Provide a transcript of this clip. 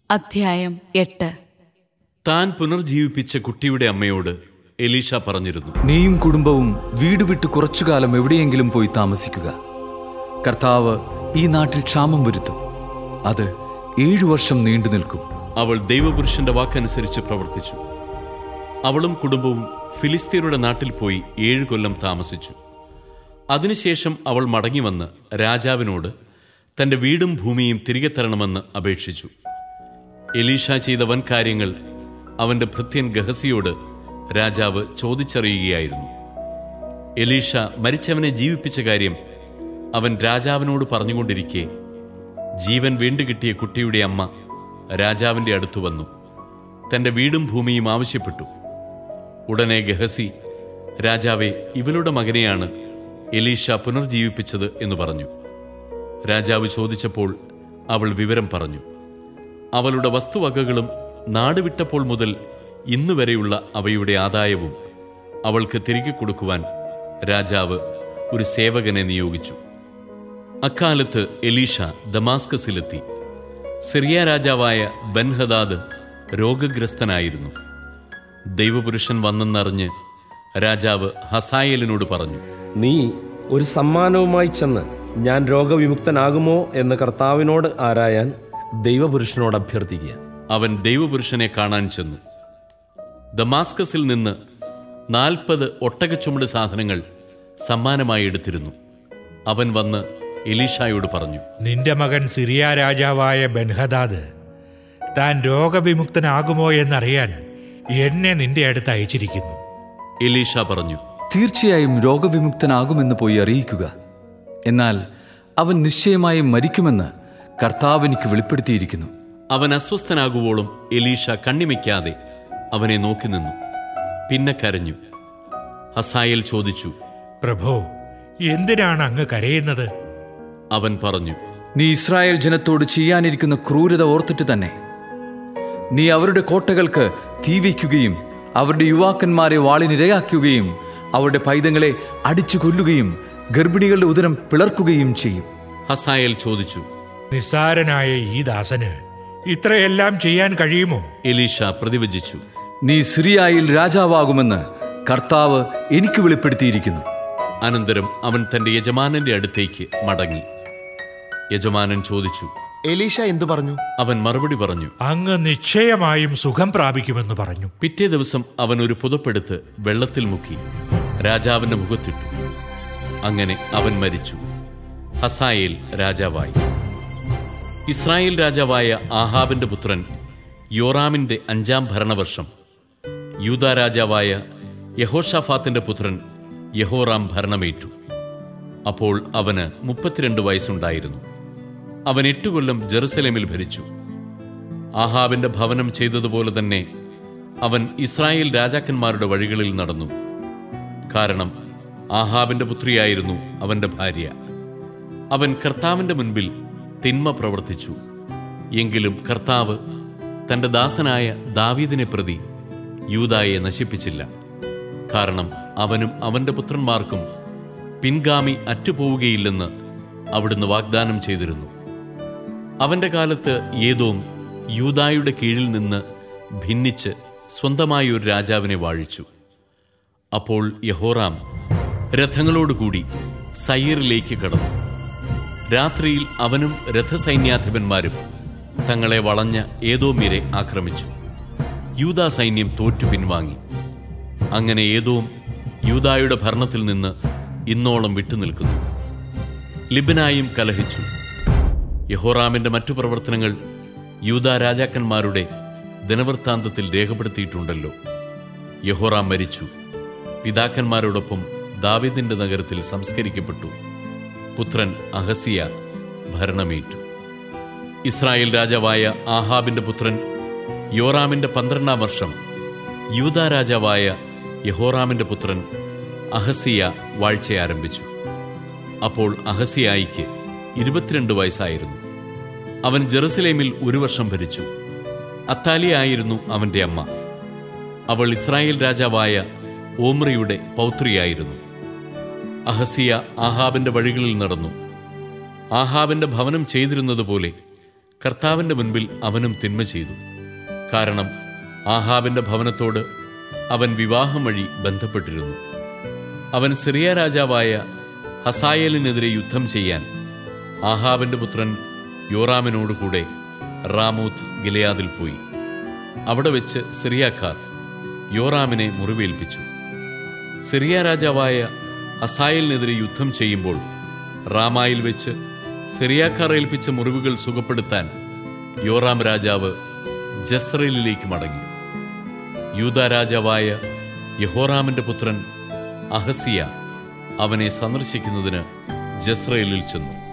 അധ്യായം എട്ട് താൻ പുനർജീവിപ്പിച്ച കുട്ടിയുടെ അമ്മയോട് എലീഷ പറഞ്ഞിരുന്നു നീയും കുടുംബവും വീട് വിട്ട് കുറച്ചുകാലം എവിടെയെങ്കിലും പോയി താമസിക്കുക കർത്താവ് ഈ നാട്ടിൽ ക്ഷാമം വരുത്തും അത് ഏഴു വർഷം നീണ്ടു നിൽക്കും അവൾ ദൈവപുരുഷന്റെ വാക്കനുസരിച്ച് പ്രവർത്തിച്ചു അവളും കുടുംബവും ഫിലിസ്തീനയുടെ നാട്ടിൽ പോയി ഏഴു കൊല്ലം താമസിച്ചു അതിനുശേഷം അവൾ മടങ്ങിവന്ന് രാജാവിനോട് തന്റെ വീടും ഭൂമിയും തിരികെ തരണമെന്ന് അപേക്ഷിച്ചു എലീഷ ചെയ്ത വൻ കാര്യങ്ങൾ അവന്റെ ഭൃത്യൻ ഗഹസിയോട് രാജാവ് ചോദിച്ചറിയുകയായിരുന്നു എലീഷ മരിച്ചവനെ ജീവിപ്പിച്ച കാര്യം അവൻ രാജാവിനോട് പറഞ്ഞുകൊണ്ടിരിക്കെ ജീവൻ വീണ്ടുകിട്ടിയ കുട്ടിയുടെ അമ്മ രാജാവിന്റെ അടുത്തു വന്നു തന്റെ വീടും ഭൂമിയും ആവശ്യപ്പെട്ടു ഉടനെ ഗഹസി രാജാവെ ഇവളുടെ മകനെയാണ് എലീഷ പുനർജീവിപ്പിച്ചത് എന്ന് പറഞ്ഞു രാജാവ് ചോദിച്ചപ്പോൾ അവൾ വിവരം പറഞ്ഞു അവളുടെ വസ്തുവകകളും നാട് വിട്ടപ്പോൾ മുതൽ ഇന്നുവരെയുള്ള അവയുടെ ആദായവും അവൾക്ക് തിരികെ കൊടുക്കുവാൻ രാജാവ് ഒരു സേവകനെ നിയോഗിച്ചു അക്കാലത്ത് എലീഷ ദമാസ്കസിലെത്തി സിറിയ രാജാവായ ബൻഹദാദ് രോഗഗ്രസ്തനായിരുന്നു ദൈവപുരുഷൻ വന്നെന്നറിഞ്ഞ് രാജാവ് ഹസായേലിനോട് പറഞ്ഞു നീ ഒരു സമ്മാനവുമായി ചെന്ന് ഞാൻ രോഗവിമുക്തനാകുമോ എന്ന് കർത്താവിനോട് ആരായാൻ ദൈവപുരുഷനോട് അഭ്യർത്ഥിക്കുക അവൻ ദൈവപുരുഷനെ കാണാൻ ചെന്നു ദമാസ്കസിൽ നിന്ന് നാൽപ്പത് ഒട്ടകച്ചുമട് സാധനങ്ങൾ സമ്മാനമായി എടുത്തിരുന്നു അവൻ വന്ന് എലീഷായോട് പറഞ്ഞു നിന്റെ മകൻ സിറിയ രാജാവായ ബൻഹദാദ് താൻ രോഗവിമുക്തനാകുമോ എന്നറിയാൻ എന്നെ നിന്റെ അടുത്ത് അയച്ചിരിക്കുന്നു എലീഷ പറഞ്ഞു തീർച്ചയായും രോഗവിമുക്തനാകുമെന്ന് പോയി അറിയിക്കുക എന്നാൽ അവൻ നിശ്ചയമായും മരിക്കുമെന്ന് കർത്താവ് എനിക്ക് വെളിപ്പെടുത്തിയിരിക്കുന്നു അവൻ അസ്വസ്ഥനാകുവോളം എലീഷ കണ്ണിമയ്ക്കാതെ അവനെ നോക്കി നിന്നു പിന്നെ കരഞ്ഞു ഹസായേൽ ചോദിച്ചു പ്രഭോ എന്തിനാണ് അങ്ങ് കരയുന്നത് അവൻ പറഞ്ഞു നീ ഇസ്രായേൽ ജനത്തോട് ചെയ്യാനിരിക്കുന്ന ക്രൂരത ഓർത്തിട്ട് തന്നെ നീ അവരുടെ കോട്ടകൾക്ക് തീ വയ്ക്കുകയും അവരുടെ യുവാക്കന്മാരെ വാളിനിരയാക്കുകയും അവരുടെ പൈതങ്ങളെ അടിച്ചു കൊല്ലുകയും ഗർഭിണികളുടെ ഉദരം പിളർക്കുകയും ചെയ്യും ഹസായേൽ ചോദിച്ചു നിസ്സാരനായ ഈ ദാസന് ഇത്രയെല്ലാം ചെയ്യാൻ കഴിയുമോ എലീഷ പ്രതിവചിച്ചു നീ സിറിയായിൽ രാജാവാകുമെന്ന് കർത്താവ് എനിക്ക് വെളിപ്പെടുത്തിയിരിക്കുന്നു അനന്തരം അവൻ തന്റെ യജമാനന്റെ അടുത്തേക്ക് മടങ്ങി യജമാനൻ ചോദിച്ചു എലീഷ എന്തു പറഞ്ഞു അവൻ മറുപടി പറഞ്ഞു അങ്ങ് നിശ്ചയമായും സുഖം പ്രാപിക്കുമെന്ന് പറഞ്ഞു പിറ്റേ ദിവസം അവൻ ഒരു പുതപ്പെടുത്ത് വെള്ളത്തിൽ മുക്കി രാജാവിന്റെ മുഖത്തിട്ടു അങ്ങനെ അവൻ മരിച്ചു ഹസായേൽ രാജാവായി ഇസ്രായേൽ രാജാവായ ആഹാബിന്റെ പുത്രൻ യോറാമിന്റെ അഞ്ചാം ഭരണവർഷം യൂത രാജാവായ യഹോഷാഫാത്തിന്റെ പുത്രൻ യഹോറാം ഭരണമേറ്റു അപ്പോൾ അവന് മുപ്പത്തിരണ്ട് വയസ്സുണ്ടായിരുന്നു അവൻ എട്ടു കൊല്ലം ജെറുസലേമിൽ ഭരിച്ചു ആഹാബിന്റെ ഭവനം ചെയ്തതുപോലെ തന്നെ അവൻ ഇസ്രായേൽ രാജാക്കന്മാരുടെ വഴികളിൽ നടന്നു കാരണം ആഹാബിന്റെ പുത്രിയായിരുന്നു അവന്റെ ഭാര്യ അവൻ കർത്താവിന്റെ മുൻപിൽ തിന്മ പ്രവർത്തിച്ചു എങ്കിലും കർത്താവ് തന്റെ ദാസനായ ദാവീദിനെ പ്രതി യൂതായെ നശിപ്പിച്ചില്ല കാരണം അവനും അവന്റെ പുത്രന്മാർക്കും പിൻഗാമി അറ്റുപോവുകയില്ലെന്ന് അവിടുന്ന് വാഗ്ദാനം ചെയ്തിരുന്നു അവന്റെ കാലത്ത് ഏതോം യൂതായുടെ കീഴിൽ നിന്ന് ഭിന്നിച്ച് സ്വന്തമായ ഒരു രാജാവിനെ വാഴിച്ചു അപ്പോൾ യഹോറാം രഥങ്ങളോടുകൂടി സയ്യറിലേക്ക് കടന്നു രാത്രിയിൽ അവനും രഥസൈന്യാധിപന്മാരും തങ്ങളെ വളഞ്ഞ ഏതോമിരെ ആക്രമിച്ചു യൂതാ സൈന്യം തോറ്റു പിൻവാങ്ങി അങ്ങനെ ഏതോം യൂതായുടെ ഭരണത്തിൽ നിന്ന് ഇന്നോളം വിട്ടുനിൽക്കുന്നു ലിബനായും കലഹിച്ചു യഹോറാമിന്റെ മറ്റു പ്രവർത്തനങ്ങൾ യൂത രാജാക്കന്മാരുടെ ദിനവൃത്താന്തത്തിൽ രേഖപ്പെടുത്തിയിട്ടുണ്ടല്ലോ യഹോറാം മരിച്ചു പിതാക്കന്മാരോടൊപ്പം ദാവിദിന്റെ നഗരത്തിൽ സംസ്കരിക്കപ്പെട്ടു പുത്രൻ അഹസിയ ഭരണമേറ്റു ഇസ്രായേൽ രാജാവായ ആഹാബിന്റെ പുത്രൻ യോറാമിന്റെ പന്ത്രണ്ടാം വർഷം യൂത രാജാവായ യഹോറാമിന്റെ പുത്രൻ അഹസിയ വാഴ്ച ആരംഭിച്ചു അപ്പോൾ അഹസിയായിക്ക് ഇരുപത്തിരണ്ട് വയസ്സായിരുന്നു അവൻ ജെറുസലേമിൽ ഒരു വർഷം ഭരിച്ചു അത്താലിയായിരുന്നു അവന്റെ അമ്മ അവൾ ഇസ്രായേൽ രാജാവായ ഓമ്രിയുടെ പൗത്രിയായിരുന്നു അഹസിയ ആഹാബിന്റെ വഴികളിൽ നടന്നു ആഹാബിന്റെ ഭവനം ചെയ്തിരുന്നതുപോലെ കർത്താവിന്റെ മുൻപിൽ അവനും തിന്മ ചെയ്തു കാരണം ആഹാബിന്റെ ഭവനത്തോട് അവൻ വിവാഹം വഴി ബന്ധപ്പെട്ടിരുന്നു അവൻ സിറിയ രാജാവായ ഹസായേലിനെതിരെ യുദ്ധം ചെയ്യാൻ ആഹാബിന്റെ പുത്രൻ യോറാമിനോടുകൂടെ റാമൂത്ത് ഗിലയാദിൽ പോയി അവിടെ വെച്ച് സിറിയാക്കാർ യോറാമിനെ മുറിവേൽപ്പിച്ചു സിറിയ രാജാവായ ഹസായേലിനെതിരെ യുദ്ധം ചെയ്യുമ്പോൾ റാമായിൽ വെച്ച് സിറിയാക്കാർ ഏൽപ്പിച്ച മുറിവുകൾ സുഖപ്പെടുത്താൻ യോറാം രാജാവ് ജസ്രേലിലേക്ക് മടങ്ങി യൂത രാജാവായ യഹോറാമിന്റെ പുത്രൻ അഹസിയ അവനെ സന്ദർശിക്കുന്നതിന് ജസ്രയേലിൽ ചെന്നു